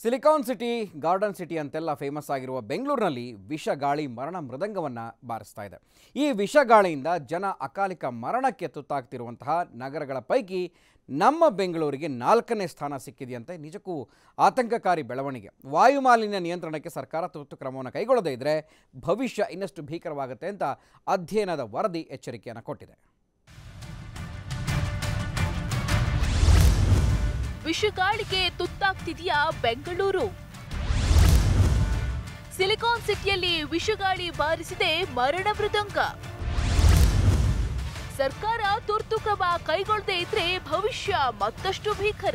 silicon city garden city ಅಂತೆಲ್ಲ famous ಆಗಿರುವ ಬೆಂಗಳೂರಿನಲ್ಲಿ ವಿಷಗಾಳಿ ಮರಣ ಮೃದಂಗವನ್ನು ಬಾರಿಸ್ತಾ ಇದೆ ಈ ವಿಷಗಾಳಿಯಿಂದ ಜನ ಅಕಾಲಿಕ ಮರಣಕ್ಕೆ ತುತ್ತಾಗ್ತಿರುವಂತಹ ನಗರಗಳ ಪೈಕಿ ನಮ್ಮ ಬೆಂಗಳೂರಿಗೆ ನಾಲ್ಕನೇ ಸ್ಥಾನ ಸಿಕ್ಕಿದೆಯಂತೆ ನಿಜಕ್ಕೂ ಆತಂಕಕಾರಿ ಬೆಳವಣಿಗೆ ವಾಯು ಮಾಲಿನ್ಯ ನಿಯಂತ್ರಣಕ್ಕೆ ಸರ್ಕಾರ ತುರ್ತು ಕ್ರಮವನ್ನು ಕೈಗೊಳ್ಳದೇ ಇದ್ದರೆ ಭವಿಷ್ಯ ಇನ್ನಷ್ಟು ಭೀಕರವಾಗುತ್ತೆ ಅಂತ ಅಧ್ಯಯನದ ವರದಿ ಎಚ್ಚರಿಕೆಯನ್ನು ಕೊಟ್ಟಿದೆ ವಿಷಗಾಳಿಗೆ ತುತ್ತಾಗ್ತಿದೆಯಾ ಬೆಂಗಳೂರು ಸಿಲಿಕಾನ್ ಸಿಟಿಯಲ್ಲಿ ವಿಷಗಾಳಿ ಬಾರಿಸಿದೆ ಮರಣ ಮೃದಂಗ ಸರ್ಕಾರ ತುರ್ತು ಕ್ರಮ ಕೈಗೊಳ್ಳದೇ ಇದ್ರೆ ಭವಿಷ್ಯ ಮತ್ತಷ್ಟು ಭೀಕರ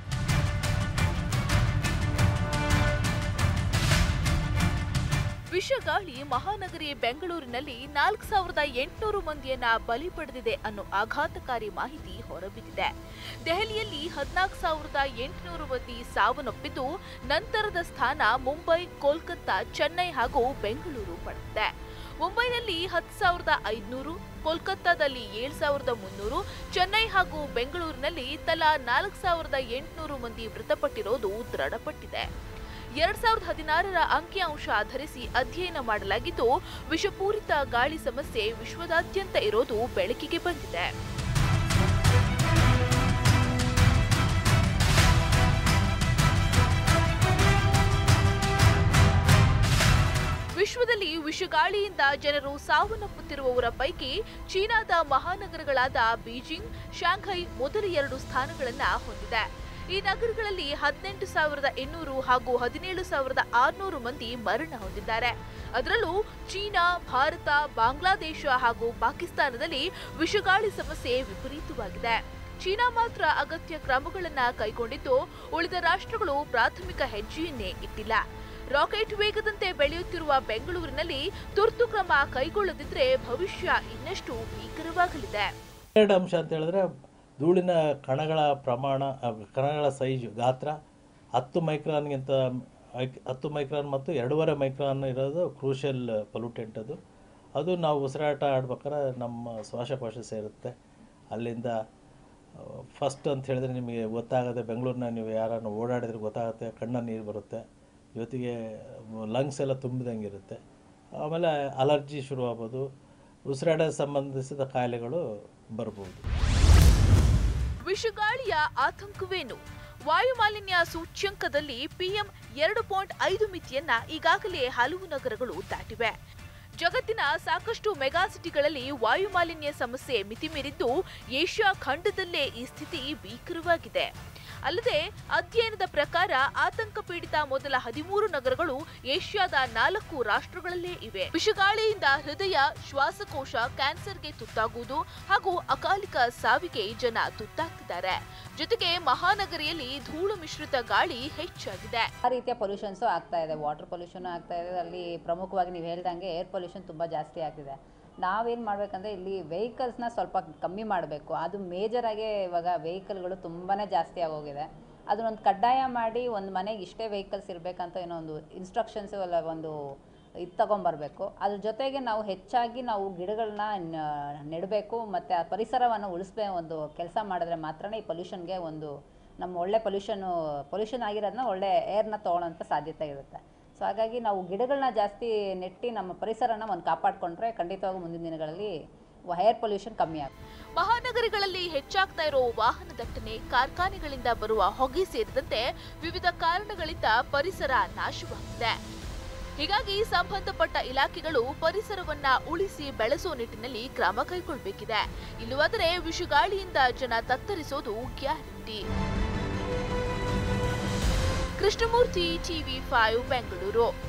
ವಿಷಗಾಳಿ ಮಹಾನಗರಿ ಬೆಂಗಳೂರಿನಲ್ಲಿ ನಾಲ್ಕು ಸಾವಿರದ ಎಂಟುನೂರು ಮಂದಿಯನ್ನ ಬಲಿ ಪಡೆದಿದೆ ಅನ್ನೋ ಆಘಾತಕಾರಿ ಮಾಹಿತಿ ಹೊರಬಿದ್ದಿದೆ ದೆಹಲಿಯಲ್ಲಿ ಹದಿನಾಲ್ಕು ಸಾವಿರದ ಎಂಟುನೂರು ಮಂದಿ ಸಾವನ್ನಪ್ಪಿದ್ದು ನಂತರದ ಸ್ಥಾನ ಮುಂಬೈ ಕೋಲ್ಕತ್ತಾ ಚೆನ್ನೈ ಹಾಗೂ ಬೆಂಗಳೂರು ಪಡೆದಿದೆ ಮುಂಬೈನಲ್ಲಿ ಹತ್ತು ಸಾವಿರದ ಐದುನೂರು ಕೋಲ್ಕತ್ತಾದಲ್ಲಿ ಏಳು ಸಾವಿರದ ಮುನ್ನೂರು ಚೆನ್ನೈ ಹಾಗೂ ಬೆಂಗಳೂರಿನಲ್ಲಿ ತಲಾ ನಾಲ್ಕು ಸಾವಿರದ ಎಂಟುನೂರು ಮಂದಿ ಮೃತಪಟ್ಟಿರೋದು ದೃಢಪಟ್ಟಿದೆ ಎರಡ್ ಸಾವಿರದ ಹದಿನಾರರ ಅಂಕಿಅಂಶ ಆಧರಿಸಿ ಅಧ್ಯಯನ ಮಾಡಲಾಗಿದ್ದು ವಿಷಪೂರಿತ ಗಾಳಿ ಸಮಸ್ಯೆ ವಿಶ್ವದಾದ್ಯಂತ ಇರೋದು ಬೆಳಕಿಗೆ ಬಂದಿದೆ ವಿಶ್ವದಲ್ಲಿ ವಿಷಗಾಳಿಯಿಂದ ಜನರು ಸಾವನ್ನಪ್ಪುತ್ತಿರುವವರ ಪೈಕಿ ಚೀನಾದ ಮಹಾನಗರಗಳಾದ ಬೀಜಿಂಗ್ ಶಾಂಘೈ ಮೊದಲ ಎರಡು ಸ್ಥಾನಗಳನ್ನ ಹೊಂದಿದೆ ಈ ನಗರಗಳಲ್ಲಿ ಹದಿನೆಂಟು ಸಾವಿರದ ಇನ್ನೂರು ಹಾಗೂ ಹದಿನೇಳು ಸಾವಿರದ ಆರುನೂರು ಮಂದಿ ಮರಣ ಹೊಂದಿದ್ದಾರೆ ಅದರಲ್ಲೂ ಚೀನಾ ಭಾರತ ಬಾಂಗ್ಲಾದೇಶ ಹಾಗೂ ಪಾಕಿಸ್ತಾನದಲ್ಲಿ ವಿಷಗಾಳಿ ಸಮಸ್ಯೆ ವಿಪರೀತವಾಗಿದೆ ಚೀನಾ ಮಾತ್ರ ಅಗತ್ಯ ಕ್ರಮಗಳನ್ನ ಕೈಗೊಂಡಿದ್ದು ಉಳಿದ ರಾಷ್ಟ್ರಗಳು ಪ್ರಾಥಮಿಕ ಹೆಜ್ಜೆಯನ್ನೇ ಇಟ್ಟಿಲ್ಲ ರಾಕೆಟ್ ವೇಗದಂತೆ ಬೆಳೆಯುತ್ತಿರುವ ಬೆಂಗಳೂರಿನಲ್ಲಿ ತುರ್ತು ಕ್ರಮ ಕೈಗೊಳ್ಳದಿದ್ರೆ ಭವಿಷ್ಯ ಇನ್ನಷ್ಟು ಭೀಕರವಾಗಲಿದೆ ಎರಡು ಅಂಶ ಅಂತ ಹೇಳಿದ್ರೆ ಧೂಳಿನ ಕಣಗಳ ಪ್ರಮಾಣ ಆ, ಕಣಗಳ ಸೈಜು ಗಾತ್ರ ಹತ್ತು ಮೈಕ್ರಾನ್ಗಿಂತ ಐಕ್- ಹತ್ತು ಮೈಕ್ರಾನ್ ಮತ್ತು ಎರಡೂವರೆ ಮೈಕ್ರಾನ್ ಇರೋದು ಕ್ರೂಷಿಯಲ್ ಪೊಲ್ಯೂಟೆಂಟ್ ಅದು ಅದು ನಾವು ಉಸಿರಾಟ ಆಡ್ಬೇಕಾದ್ರೆ ನಮ್ಮ ಶ್ವಾಸಕೋಶ ಸೇರುತ್ತೆ ಅಲ್ಲಿಂದ ಫಸ್ಟ್ ಅಂತ ಹೇಳಿದ್ರೆ ನಿಮಗೆ ಗೊತ್ತಾಗುತ್ತೆ ಬೆಂಗಳೂರಿನ ನೀವು ಯಾರನ್ನು ಓಡಾಡಿದ್ರೆ ಗೊತ್ತಾಗುತ್ತೆ ಕಣ್ಣ ನೀರು ಬರುತ್ತೆ ಜೊತೆಗೆ ಲಂಗ್ಸ್ ಎಲ್ಲ ತುಂಬಿದಂಗೆ ಇರುತ್ತೆ ಆಮೇಲೆ ಅಲರ್ಜಿ ಶುರುವಾಗ್ಬೋದು ಉಸಿರಾಟ ಸಂಬಂಧಿಸಿದ ಕಾಯಿಲೆಗಳು ಬರ್ಬೋದು ವಿಷಗಾಳಿಯ ಆತಂಕವೇನು ವಾಯು ಮಾಲಿನ್ಯ ಸೂಚ್ಯಂಕದಲ್ಲಿ ಪಿಎಂ ಎರಡು ಪಾಯಿಂಟ್ ಐದು ಮಿತಿಯನ್ನ ಈಗಾಗಲೇ ಹಲವು ನಗರಗಳು ದಾಟಿವೆ ಜಗತ್ತಿನ ಸಾಕಷ್ಟು ಮೆಗಾಸಿಟಿಗಳಲ್ಲಿ ವಾಯು ಮಾಲಿನ್ಯ ಸಮಸ್ಯೆ ಮಿತಿಮೀರಿದ್ದು ಏಷ್ಯಾ ಖಂಡದಲ್ಲೇ ಈ ಸ್ಥಿತಿ ಭೀಕರವಾಗಿದೆ ಅಲ್ಲದೆ ಅಧ್ಯಯನದ ಪ್ರಕಾರ ಆತಂಕ ಪೀಡಿತ ಮೊದಲ ಹದಿಮೂರು ನಗರಗಳು ಏಷ್ಯಾದ ನಾಲ್ಕು ರಾಷ್ಟ್ರಗಳಲ್ಲೇ ಇವೆ ವಿಷಗಾಳಿಯಿಂದ ಹೃದಯ ಶ್ವಾಸಕೋಶ ಕ್ಯಾನ್ಸರ್ಗೆ ತುತ್ತಾಗುವುದು ಹಾಗೂ ಅಕಾಲಿಕ ಸಾವಿಗೆ ಜನ ತುತ್ತಾಗ್ತಿದ್ದಾರೆ ಜೊತೆಗೆ ಮಹಾನಗರಿಯಲ್ಲಿ ಧೂಳು ಮಿಶ್ರಿತ ಗಾಳಿ ಹೆಚ್ಚಾಗಿದೆ ಆ ರೀತಿಯ ಪೊಲ್ಯೂಷನ್ಸು ಆಗ್ತಾ ಇದೆ ವಾಟರ್ ಪೊಲ್ಯೂಷನ್ ಆಗ್ತಾ ಇದೆ ಅಲ್ಲಿ ಪ್ರಮುಖವಾಗಿ ನೀವು ಹೇಳ್ದಂಗೆ ಏರ್ ಪೊಲ್ಯೂಷನ್ ತುಂಬ ಜಾಸ್ತಿ ಆಗ್ತಿದೆ ನಾವೇನು ಮಾಡಬೇಕಂದ್ರೆ ಇಲ್ಲಿ ವೆಹಿಕಲ್ಸ್ನ ಸ್ವಲ್ಪ ಕಮ್ಮಿ ಮಾಡಬೇಕು ಅದು ಮೇಜರಾಗಿ ಇವಾಗ ವೆಹಿಕಲ್ಗಳು ತುಂಬಾ ಜಾಸ್ತಿ ಆಗೋಗಿದೆ ಅದನ್ನೊಂದು ಕಡ್ಡಾಯ ಮಾಡಿ ಒಂದು ಮನೆಗೆ ಇಷ್ಟೇ ವೆಹಿಕಲ್ಸ್ ಇರಬೇಕಂತ ಏನೋ ಒಂದು ಇನ್ಸ್ಟ್ರಕ್ಷನ್ಸು ಅಲ್ಲ ಒಂದು ಇದು ತಗೊಂಬರ್ಬೇಕು ಅದ್ರ ಜೊತೆಗೆ ನಾವು ಹೆಚ್ಚಾಗಿ ನಾವು ಗಿಡಗಳನ್ನ ನೆಡಬೇಕು ಮತ್ತು ಆ ಪರಿಸರವನ್ನು ಉಳಿಸ್ಬೇ ಒಂದು ಕೆಲಸ ಮಾಡಿದ್ರೆ ಮಾತ್ರ ಈ ಪೊಲ್ಯೂಷನ್ಗೆ ಒಂದು ನಮ್ಮ ಒಳ್ಳೆ ಪೊಲ್ಯೂಷನು ಪೊಲ್ಯೂಷನ್ ಆಗಿರೋದನ್ನ ಒಳ್ಳೆ ಏರ್ನ ತೊಗೊಳ್ಳೋಂಥ ಸಾಧ್ಯತೆ ಇರುತ್ತೆ ಸೊ ಹಾಗಾಗಿ ನಾವು ಗಿಡಗಳನ್ನ ಜಾಸ್ತಿ ನೆಟ್ಟಿ ನಮ್ಮ ಪರಿಸರನ ಒಂದು ಕಾಪಾಡಿಕೊಂಡ್ರೆ ಖಂಡಿತವಾಗೂ ಮುಂದಿನ ದಿನಗಳಲ್ಲಿ ಏರ್ ಪೊಲ್ಯೂಷನ್ ಕಮ್ಮಿ ಆಗುತ್ತೆ ಮಹಾನಗರಗಳಲ್ಲಿ ಹೆಚ್ಚಾಗ್ತಾ ಇರೋ ವಾಹನ ದಟ್ಟಣೆ ಕಾರ್ಖಾನೆಗಳಿಂದ ಬರುವ ಹೊಗೆ ಸೇರಿದಂತೆ ವಿವಿಧ ಕಾರಣಗಳಿಂದ ಪರಿಸರ ನಾಶವಾಗಿದೆ ಹೀಗಾಗಿ ಸಂಬಂಧಪಟ್ಟ ಇಲಾಖೆಗಳು ಪರಿಸರವನ್ನ ಉಳಿಸಿ ಬೆಳೆಸೋ ನಿಟ್ಟಿನಲ್ಲಿ ಕ್ರಮ ಕೈಗೊಳ್ಳಬೇಕಿದೆ ಇಲ್ಲವಾದರೆ ವಿಷಗಾಳಿಯಿಂದ ಜನ ತತ್ತರಿಸೋದು guarantee Krishnamurthy TV five Bengaluru